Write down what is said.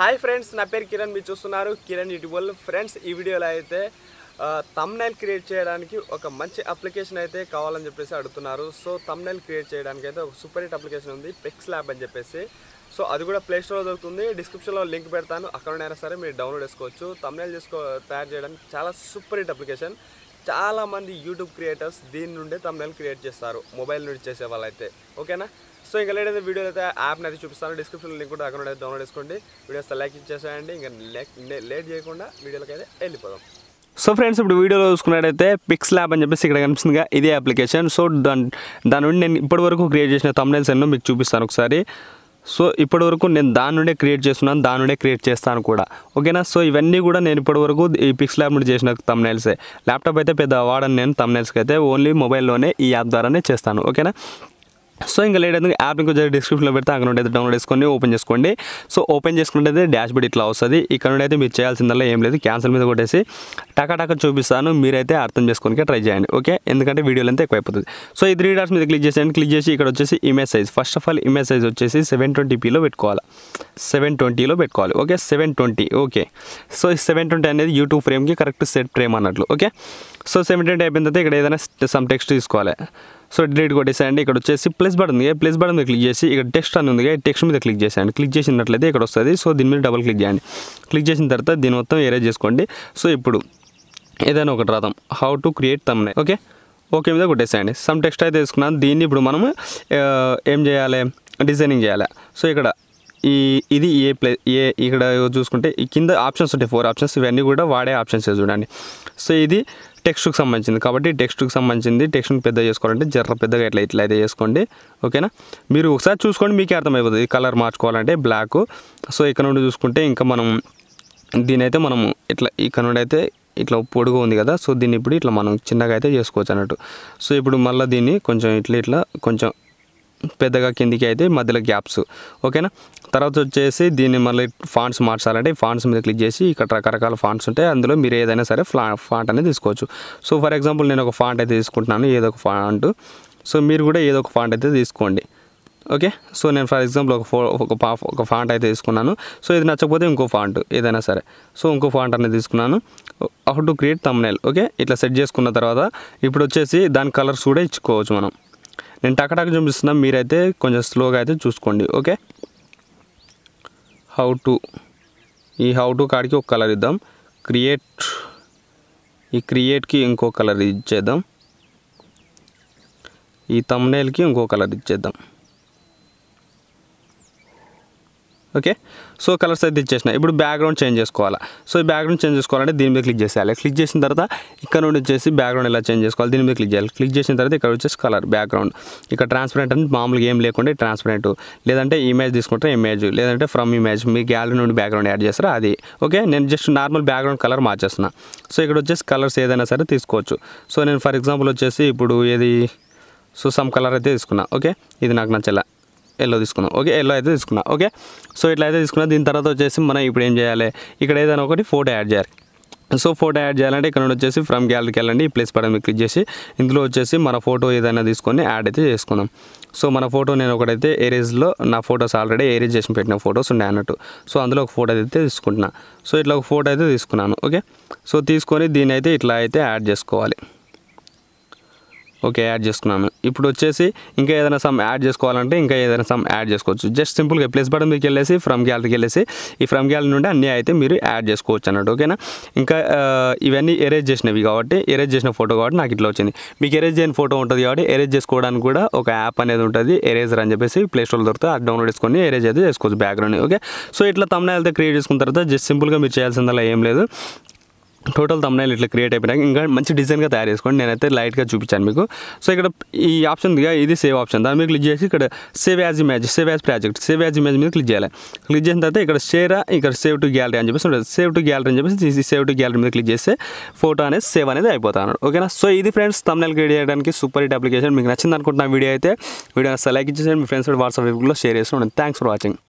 hi friends నా పేరు కిరణ్ మీరు చూస్తున్నారు కిరణ్ యూట్యూబ్ ఫ్రెండ్స్ ఈ వీడియోలో అయితే తమ్నైల్ క్రియేట్ చేయడానికి ఒక మంచి అప్లికేషన్ అయితే కావాలని చెప్పేసి అడుగుతున్నారు సో తమ్నైల్ క్రియేట్ చేయడానికి అయితే ఒక సూపర్ హిట్ అప్లికేషన్ ఉంది పిక్స్ ల్యాబ్ అని చెప్పేసి సో అది కూడా ప్లే స్టోర్లో దొరుకుతుంది డిస్క్రిప్షన్లో లింక్ పెడతాను అక్కడైనా సరే మీరు డౌన్లోడ్ చేసుకోవచ్చు తమ్నైల్ చేసుకో తయారు చేయడానికి చాలా సూపర్ హిట్ అప్లికేషన్ చాలా మంది యూట్యూబ్ క్రియేటర్స్ దీని నుండే తమ్నైల్ క్రియేట్ చేస్తారు మొబైల్ నుండి చేసే వాళ్ళైతే ఓకేనా సో ఇంకా లేట్ అయితే వీడియో అయితే యాప్ని అయితే చూపిస్తాను డిస్క్రిప్షన్ లింక్ కూడా అక్కడ అయితే డౌన్లోడ్ చేసుకోండి వీడియోస్ లైక్ ఇచ్చేసేయండి ఇంకా లేట్ చేయకుండా వీడియోలకి అయితే వెళ్ళిపోదాం సో ఫ్రెండ్స్ ఇప్పుడు వీడియోలో చూసుకున్నట్టయితే పిక్స్ ల్యాబ్ అని చెప్పేసి ఇక్కడ కనిపిస్తుందిగా ఇదే అప్లికేషన్ సో దాని దాని నుండి నేను ఇప్పటి వరకు క్రియేట్ చేసిన తమ్నైల్స్ ఎన్నో మీకు చూపిస్తాను ఒకసారి సో ఇప్పటి వరకు నేను దాని నుండే క్రియేట్ చేస్తున్నాను దాని నుండే క్రియేట్ చేస్తాను కూడా ఓకేనా సో ఇవన్నీ కూడా నేను ఇప్పటి వరకు ఈ పిక్స్ ల్యాబ్ నుండి చేసిన తమ్నైల్సే ల్యాప్టాప్ అయితే పెద్ద వాడను నేను తమ్నైల్స్కి అయితే ఓన్లీ మొబైల్లోనే ఈ యాప్ ద్వారానే చేస్తాను ఓకేనా సో ఇంకా లేట్ అయితే యాప్ కొంచెం డిస్క్రిప్షన్లో పెడితే అక్కడ నుండి అయితే డౌన్లోడ్ చేసుకొని ఓపెన్ చేసుకోండి సో ఓపెన్ చేసుకుంటే డాష్ బోర్డ్ ఇట్లా వస్తుంది ఇక్కడ నుండి అయితే మీరు చేయాల్సిందల్లా ఏం లేదు క్యాన్సిల్ మీద కొట్టేసి టకా టకా చూపిస్తాను మీరైతే అర్థం చేసుకోనికి ట్రై చేయండి ఓకే ఎందుకంటే వీడియోలు అంతా ఎక్కువైపోతుంది సో ఈ త్రీ డాట్స్ మీద క్లిక్ చేసేయండి క్లిక్ చేసి ఇక్కడ వచ్చేసి image size first of all image size వచ్చేసి సెవెన్ ట్వంటీపీలో పెట్టుకోవాలి సెవెన్ ట్వంటీలో పెట్టుకోవాలి okay seven twenty okay so ఈ సెవెన్ ట్వంటీ అనేది యూట్యూబ్ ఫ్రేమ్కి కరెక్ట్ సెట్ ఫ్రేమ్ అన్నట్లు ఓకే సో సెవెన్ ట్వంటీ అయిపోయిన తర్వాత ఇక్కడ ఏదైనా సమ్ టెక్స్ట్ తీసుకోవాలి సో డిలీట్ కొట్టేసేయండి ఇక్కడ వచ్చేసి ప్లస్ బటన్ ఉంది ప్లస్ బటన్ మీద క్లిక్ చేసి ఇక్కడ టెక్స్ట్ అని ఉంది టెక్స్ట్ మీద క్లిక్ చేసేయండి క్లిక్ చేసినట్లయితే ఇక్కడ వస్తుంది సో దీని మీద డబుల్ క్లిక్ చేయండి క్లిక్ చేసిన తర్వాత దీని మొత్తం ఎరేజ్ చేసుకోండి సో ఇప్పుడు ఏదైనా ఒకటి రాదాం హౌ టు క్రియేట్ తమ్నే ఓకే ఓకే మీద కొట్టేసేయండి సమ్ టెక్స్ట్ అయితే తీసుకున్నాను దీన్ని ఇప్పుడు మనం ఆ, ఏం చేయాలి డిజైనింగ్ చేయాలి సో ఇక్కడ ఈ ఇది ఏ ప్లే ఏ ఇక్కడ చూసుకుంటే ఈ కింద ఆప్షన్స్ ఉంటాయి ఫోర్ ఆప్షన్స్ ఇవన్నీ కూడా వాడే ఆప్షన్స్ చూడండి సో ఇది టెక్స్ట్కి సంబంధించింది కాబట్టి టెక్స్ట్కి సంబంధించింది టెక్స్ట్ని పెద్ద చేసుకోవాలంటే జర్ర పెద్దగా ఇట్లా ఇట్లా అయితే చేసుకోండి ఓకేనా మీరు ఒకసారి చూసుకోండి మీకే అర్థమైపోతుంది కలర్ మార్చుకోవాలంటే బ్లాక్ సో ఇక్కడ నుండి చూసుకుంటే ఇంకా మనం దీని అయితే మనము ఇట్లా ఇక్కడ నుండి అయితే ఇట్లా పొడుగు ఉంది కదా సో దీన్ని ఇప్పుడు ఇట్లా మనం చిన్నగా అయితే చేసుకోవచ్చు అన్నట్టు సో ఇప్పుడు మళ్ళీ దీన్ని కొంచెం ఇట్లా ఇట్లా కొంచెం పెద్దగా కిందికి అయితే మధ్యలో గ్యాప్స్ ఓకేనా తర్వాత వచ్చేసి దీన్ని మళ్ళీ ఫాంట్స్ మార్చాలంటే ఫాంట్స్ మీద క్లిక్ చేసి ఇక్కడ రకరకాల ఫాంట్స్ ఉంటాయి అందులో మీరు ఏదైనా సరే ఫ్లా ఫాంట్ అనేది తీసుకోవచ్చు సో ఫర్ ఎగ్జాంపుల్ నేను ఒక ఫాంట్ అయితే తీసుకుంటున్నాను ఏదో ఒక ఫాంట్ సో మీరు కూడా ఏదో ఒక ఫాంట్ అయితే తీసుకోండి ఓకే సో నేను ఫర్ ఎగ్జాంపుల్ ఒక ఫో ఒక పా ఒక ఫాంట్ అయితే తీసుకున్నాను సో ఇది నచ్చకపోతే ఇంకో ఫాంట్ ఏదైనా సరే సో ఇంకో ఫాంట్ అనేది తీసుకున్నాను how to create thumbnail okay ఇట్లా సెట్ చేసుకున్న తర్వాత ఇప్పుడు వచ్చేసి దాని కలర్స్ కూడా ఇచ్చుకోవచ్చు మనం నేను టకటక చూపిస్తున్నా మీరైతే కొంచెం స్లోగా అయితే చూసుకోండి ఓకే హౌ టు ఈ హౌ టు కాడికి ఒక కలర్ ఇద్దాం క్రియేట్ ఈ క్రియేట్కి ఇంకో కలర్ ఇచ్చేద్దాం ఈ తమ్నైల్కి ఇంకో కలర్ ఇచ్చేద్దాం ఓకే సో కలర్స్ అయితే ఇచ్చేసిన ఇప్పుడు బ్యాక్గ్రౌండ్ చేంజ్ చేసుకోవాలా సో ఈ బ్యాక్గ్రౌండ్ చేంజ్ చేసుకోవాలంటే దీని మీద క్లిక్ చేసేయాలి క్లిక్ చేసిన తర్వాత ఇక్కడ నుండి వచ్చేసి బ్యాక్గ్రౌండ్ ఎలా చేంజ్ చేసుకోవాలి దీని మీద క్లిక్ చేయాలి క్లిక్ చేసిన తర్వాత ఇక్కడ వచ్చేసి కలర్ బ్యాక్గ్రౌండ్ ఇక్కడ ట్రాన్స్పరెంట్ అని మామూలుగా ఏం లేకుండా ట్రాన్స్పరెంట్ లేదంటే ఇమేజ్ తీసుకుంటే ఇమేజ్ లేదంటే ఫ్రమ్ ఇమేజ్ మీ గ్యాలరీ నుండి బ్యాక్గ్రౌండ్ యాడ్ చేస్తారా అది ఓకే నేను జస్ట్ నార్మల్ బ్యాక్గ్రౌండ్ కలర్ మార్చేస్తున్నా సో ఇక్కడ వచ్చేసి కలర్స్ ఏదైనా సరే తీసుకోవచ్చు సో నేను ఫర్ ఎగ్జాంపుల్ వచ్చేసి ఇప్పుడు ఏది సో సమ్ కలర్ అయితే తీసుకున్నా ఓకే ఇది నాకు నచ్చలే ఎల్లో తీసుకున్నాం ఓకే ఎల్లో అయితే తీసుకున్నా ఓకే సో ఇట్లా అయితే తీసుకున్నా దీని తర్వాత వచ్చేసి మనం ఇప్పుడు ఏం చేయాలి ఇక్కడ ఏదైనా ఒకటి ఫోటో యాడ్ చేయాలి సో ఫోటో యాడ్ చేయాలంటే ఇక్కడ నుండి వచ్చేసి ఫ్రమ్ గ్యాలరీకి వెళ్ళండి ఈ ప్లేస్ పడని క్లిక్ చేసి ఇందులో వచ్చేసి మన ఫోటో ఏదైనా తీసుకొని యాడ్ అయితే చేసుకుందాం సో మన ఫోటో నేను ఒకటైతే ఏరేజ్లో నా ఫోటోస్ ఆల్రెడీ ఏరేజ్ చేసి పెట్టిన ఫోటోస్ ఉన్నాయి అన్నట్టు సో అందులో ఒక ఫోటో అయితే తీసుకుంటున్నా సో ఇట్లా ఒక ఫోటో అయితే తీసుకున్నాను ఓకే సో తీసుకొని దీని అయితే ఇట్లా అయితే యాడ్ చేసుకోవాలి ఓకే యాడ్ చేసుకున్నాను ఇప్పుడు వచ్చేసి ఇంకా ఏదైనా సమ్ యాడ్ చేసుకోవాలంటే ఇంకా ఏదైనా సమ్ యాడ్ చేసుకోవచ్చు జస్ట్ సింపుల్గా ప్లేస్ బటన్ మీకు వెళ్ళేసి ఫ్రమ్ గ్యాలరీకి వెళ్ళేసి ఈ ఫ్రమ్ గ్యాలరీ నుండి అన్నీ అయితే మీరు యాడ్ చేసుకోవచ్చు అన్నట్టు ఓకేనా ఇంకా ఆ, ఇవన్నీ ఎరేజ్ చేసినవి కాబట్టి ఎరేజ్ చేసిన ఫోటో కాబట్టి నాకు ఇట్లా వచ్చింది మీకు ఎరేజ్ చేయని ఫోటో ఉంటుంది కాబట్టి ఎరేజ్ చేసుకోవడానికి కూడా ఒక యాప్ అనేది ఉంటుంది ఎరేజర్ అని చెప్పేసి ప్లే స్టోర్లో దొరుకుతుంది అది డౌన్లోడ్ చేసుకొని ఎరేజ్ అయితే చేసుకోవచ్చు బ్యాక్గ్రౌండ్ ఓకే సో ఇట్లా తమ్న అయితే క్రియేట్ చేసుకున్న తర్వాత జస్ట్ సింపుల్గా మీరు చేయాల్సిందలా ఏం లేదు టోటల్ తమ్నైల్ ఇట్లా క్రియేట్ అయిపోయినాక ఇంకా మంచి డిజైన్గా తయారు చేసుకోండి నేనైతే లైట్గా చూపించాను మీకు సో ఇక్కడ ఈ ఆప్షన్ దిగా ఇది సేవ్ ఆప్షన్ దాని మీద క్లిక్ చేసి ఇక్కడ save as image save as project save as image మీద క్లిక్ చేయాలి క్లిక్ చేసిన తర్వాత ఇక్కడ షేర్ ఇక్కడ సేవ్ టు గ్యాలరీ అని చెప్పేసి ఉంటుంది సేవ్ టు గ్యాలరీ అని చెప్పేసి సేవ్ టు గ్యాలరీ మీద క్లిక్ చేస్తే ఫోటో అనేది సేవ్ అనేది అయిపోతాను ఓకేనా సో ఇది ఫ్రెండ్స్ తమ్నైల్ క్రియేట్ చేయడానికి సూపర్ హిట్ అప్లికేషన్ మీకు నచ్చింది అనుకుంటున్న వీడియో అయితే వీడియో లైక్ ఇచ్చేసి మీ ఫ్రెండ్స్ వాట్సాప్ గ్రూప్లో షేర్ చేసి థ్యాంక్స్ ఫర్ వాచింగ్